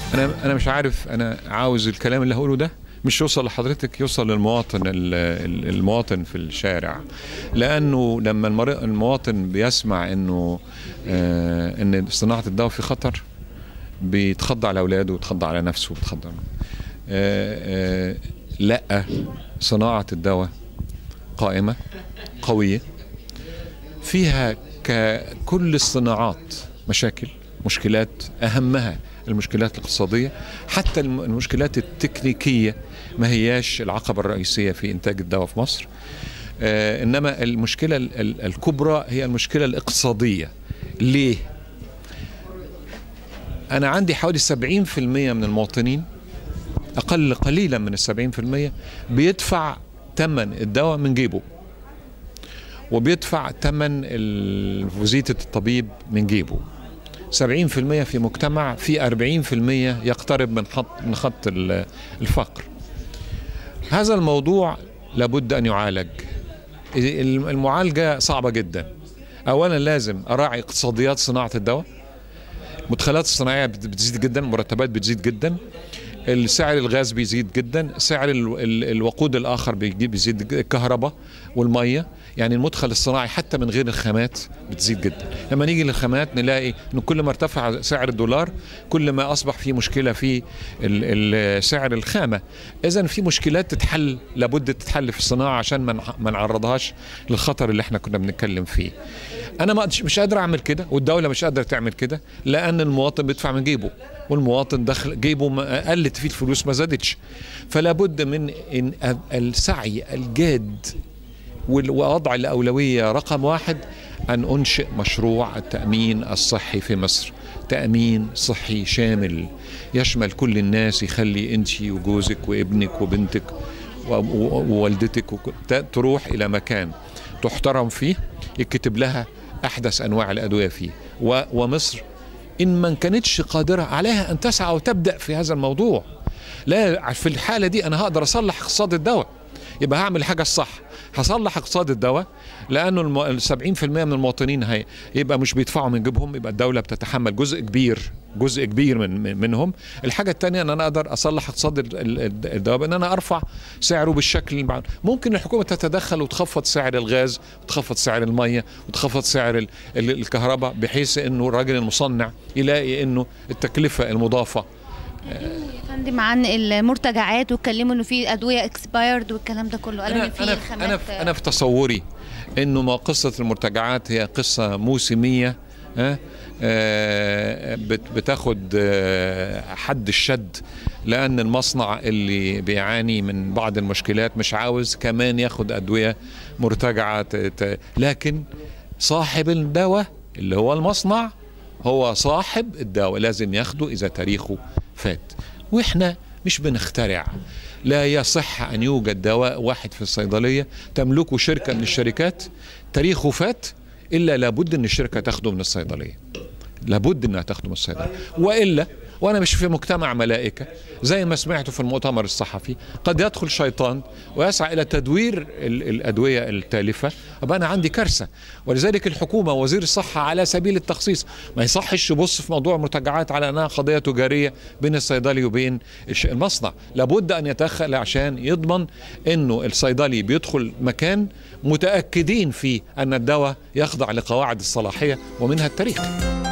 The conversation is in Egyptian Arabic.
انا انا مش عارف انا عاوز الكلام اللي هقوله ده مش يوصل لحضرتك يوصل للمواطن ال- ال- المواطن في الشارع لانه لما المر- المواطن بيسمع انه آه ان صناعه الدواء في خطر بيتخضى على اولاده ويتخضى على نفسه ويتخضى آه آه لا صناعه الدواء قائمه قويه فيها ككل الصناعات مشاكل مشكلات اهمها المشكلات الاقتصاديه حتى الم- المشكلات التكنيكيه ما هياش العقبه الرئيسيه في انتاج الدواء في مصر آه انما المشكله ال- ال- الكبرى هي المشكله الاقتصاديه ليه انا عندي حوالي 70% من المواطنين اقل قليلا من ال 70% بيدفع ثمن الدواء من جيبه وبيدفع ثمن ال- فيزيتة الطبيب من جيبه 70% في مجتمع في 40% يقترب من خط من خط ال- الفقر هذا الموضوع لابد ان يعالج ال- المعالجه صعبه جدا اولا لازم اراعي اقتصاديات صناعه الدواء المدخلات الصناعيه بت- بتزيد جدا المرتبات بتزيد جدا السعر الغاز بيزيد جدا سعر ال- ال- الوقود الاخر بيجي- بيزيد جدا. الكهرباء والميه يعني المدخل الصناعي حتى من غير الخامات بتزيد جدا لما نيجي للخامات نلاقي ان كل ما ارتفع سعر الدولار كل ما اصبح في مشكله في ال- ال- سعر الخامه اذا في مشكلات تتحل لابد تتحل في الصناعه عشان ما نع- ما نعرضهاش للخطر اللي احنا كنا بنتكلم فيه انا ما مش قادر اعمل كده والدوله مش قادره تعمل كده لان المواطن بيدفع من جيبه والمواطن دخل جيبه ما قلت فيه الفلوس ما زادتش فلا بد من إن السعي الجاد ووضع الأولوية رقم واحد أن أنشئ مشروع التأمين الصحي في مصر تأمين صحي شامل يشمل كل الناس يخلي أنت وجوزك وابنك وبنتك و- و- ووالدتك وك- ت- تروح إلى مكان تحترم فيه يكتب لها أحدث أنواع الأدوية فيه و- ومصر إن ما كانتش قادرة عليها أن تسعى وتبدأ في هذا الموضوع لا في الحالة دي أنا هقدر أصلح اقتصاد الدواء يبقى هعمل حاجة الصح هصلح اقتصاد الدواء لانه الم- ال 70% من المواطنين هي يبقى مش بيدفعوا من جيبهم يبقى الدوله بتتحمل جزء كبير جزء كبير من من- منهم الحاجه الثانيه ان انا اقدر اصلح اقتصاد ال- ال- الدواء بان انا ارفع سعره بالشكل المعلوم ممكن الحكومه تتدخل وتخفض سعر الغاز وتخفض سعر الميه وتخفض سعر ال- ال- الكهرباء بحيث انه الراجل المصنع يلاقي انه التكلفه المضافه يا فندم عن المرتجعات واتكلموا انه في ادويه اكسبايرد والكلام ده كله قالوا انا ان في انا الخامات انا في انا في تصوري انه ما قصه المرتجعات هي قصه موسميه ها آه، بت- بتاخد آه، حد الشد لان المصنع اللي بيعاني من بعض المشكلات مش عاوز كمان ياخد ادويه مرتجعه ت- ت- لكن صاحب الدواء اللي هو المصنع هو صاحب الدواء لازم ياخده اذا تاريخه فات واحنا مش بنخترع لا يصح ان يوجد دواء واحد في الصيدليه تملكه شركه من الشركات تاريخه فات الا لابد ان الشركه تاخده من الصيدليه لابد انها تاخده من الصيدليه والا وانا مش في مجتمع ملائكه زي ما سمعته في المؤتمر الصحفي قد يدخل شيطان ويسعى الى تدوير ال- الادويه التالفه ابقى انا عندي كارثه ولذلك الحكومه وزير الصحه على سبيل التخصيص ما يصحش يبص في موضوع المرتجعات على انها قضيه تجاريه بين الصيدلي وبين الش- المصنع لابد ان يتدخل عشان يضمن انه الصيدلي بيدخل مكان متاكدين فيه ان الدواء يخضع لقواعد الصلاحيه ومنها التاريخ